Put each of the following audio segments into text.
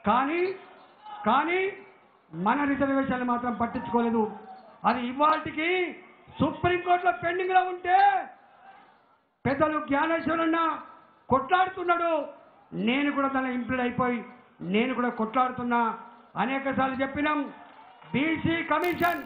కానీ కానీ మన రిజర్వేషన్లు మాత్రం పట్టించుకోలేదు అది ఇవాటికి సుప్రీంకోర్టులో పెండింగ్లో ఉంటే పెద్దలు జ్ఞానేశ్వరన్న కొట్లాడుతున్నాడు నేను కూడా దానిలో ఇంప్లీడ్ అయిపోయి నేను కూడా కొట్లాడుతున్నా అనేక సార్లు చెప్పినాం బీసీ కమిషన్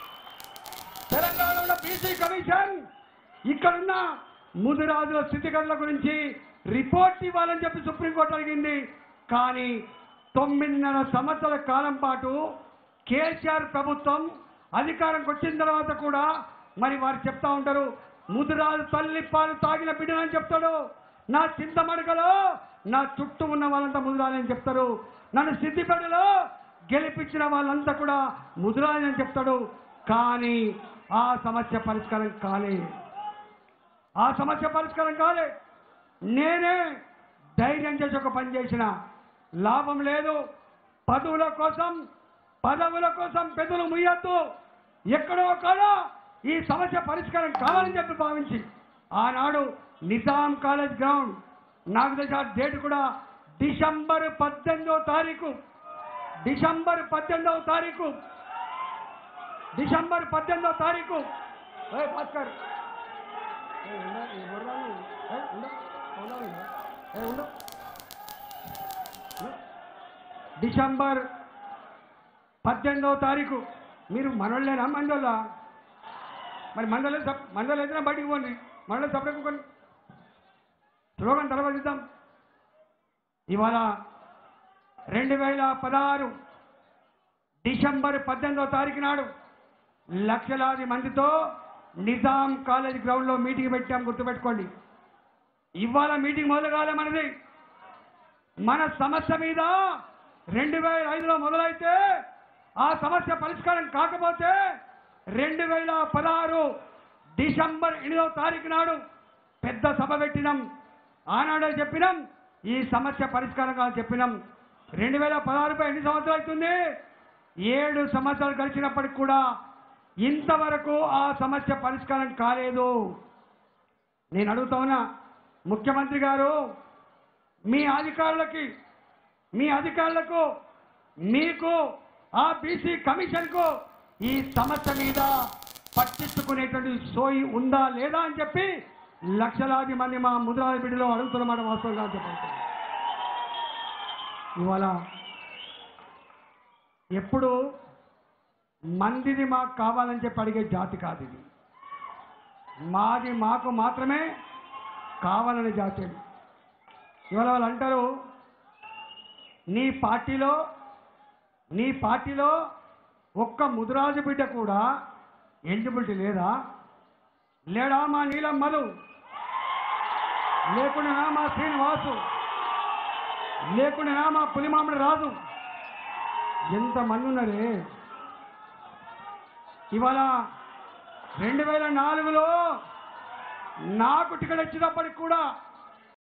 తెలంగాణలో బీసీ కమిషన్ ఇక్కడున్న ముదిరాజుల స్థితిగతుల గురించి రిపోర్ట్ ఇవ్వాలని చెప్పి సుప్రీంకోర్టు అడిగింది కానీ తొమ్మిదిన్నర సంవత్సరాల కాలం పాటు కేసీఆర్ ప్రభుత్వం అధికారంకి వచ్చిన తర్వాత కూడా మరి వారు చెప్తా ఉంటారు ముదిరాజు తల్లి పాలు తాగిన బిడ్డనని చెప్తాడు నా చింతమడకలో నా చుట్టూ ఉన్న వాళ్ళంతా ముదిరాలని చెప్తారు నన్ను సిద్ధిపేటలో గెలిపించిన వాళ్ళంతా కూడా ముదిరాలని చెప్తాడు కానీ ఆ సమస్య పరిష్కారం కాలే ఆ సమస్య పరిష్కారం కాలే నేనే ధైర్యం చేసి ఒక పని చేసిన లాభం లేదు పదవుల కోసం పదవుల కోసం పెదవులు ముయ్యొద్దు ఎక్కడో కాడో ఈ సమస్య పరిష్కారం కావాలని చెప్పి భావించి ఆనాడు నిజాం కాలేజ్ గ్రౌండ్ నాకు తెలిసి ఆ డేట్ కూడా డిసెంబర్ పద్దెనిమిదవ తారీఖు డిసెంబర్ పద్దెనిమిదవ తారీఖు డిసెంబర్ పద్దెనిమిదవ తారీఖు ఏ భాస్కర్ ఏ ఉండు, ఈ బుర్రాలు, ఏ ఉండు, ఉండు, ఉండు. ఏ ఉండు. ఉండు. డిసెంబర్ పద్దెనిమిదవ తారీఖు మీరు మనోళ్ళేనా మండోళ్ళ మరి మండలి మండలి అయితే బయటికి పోండి మండలి సపరేట్ కొన్ని స్లోగన్ తర్వాత ఇద్దాం ఇవాళ రెండు వేల పదహారు డిసెంబర్ పద్దెనిమిదవ తారీఖు నాడు లక్షలాది మందితో నిజాం కాలేజ్ గ్రౌండ్లో మీటింగ్ పెట్టాం గుర్తుపెట్టుకోండి ఇవాళ మీటింగ్ మొదలు కాలే మనది మన సమస్య మీద రెండు వేల ఐదులో మొదలైతే ఆ సమస్య పరిష్కారం కాకపోతే రెండు వేల పదహారు డిసెంబర్ ఎనిమిదవ తారీఖు నాడు పెద్ద సభ పెట్టినాం ఆనాడే చెప్పినాం ఈ సమస్య పరిష్కారం కాదని చెప్పినాం రెండు వేల పదహారుపై ఎన్ని సంవత్సరాలు అవుతుంది ఏడు సంవత్సరాలు గడిచినప్పటికి కూడా ఇంతవరకు ఆ సమస్య పరిష్కారం కాలేదు నేను అడుగుతా ఉన్నా ముఖ్యమంత్రి గారు మీ అధికారులకి మీ అధికారులకు మీకు ఆ బీసీ కమిషన్కు ఈ సమస్య మీద పట్టించుకునేటువంటి సోయి ఉందా లేదా అని చెప్పి లక్షలాది మంది మా ముద్రాల బిడ్డలో అడుగుతున్నమాట వాస్తవంగా చెప్పండి ఇవాళ ఎప్పుడు మందిది మాకు కావాలని చెప్పి అడిగే జాతి కాదు ఇది మాది మాకు మాత్రమే కావాలనే జాతి అది. ఇవాళ వాళ్ళు అంటారు నీ పార్టీలో నీ పార్టీలో ఒక్క ముదురాజు బిడ్డ కూడా ఎలిజిబిలిటీ లేదా లేడా మా నీలం మధు లేకుండా మా శ్రీనివాసు లేకుండా మా పులిమామిడి రాజు ఎంతమంది ఉన్నారే ఇవాళ రెండు వేల నాలుగులో నాకు టికెట్ వచ్చినప్పటికి కూడా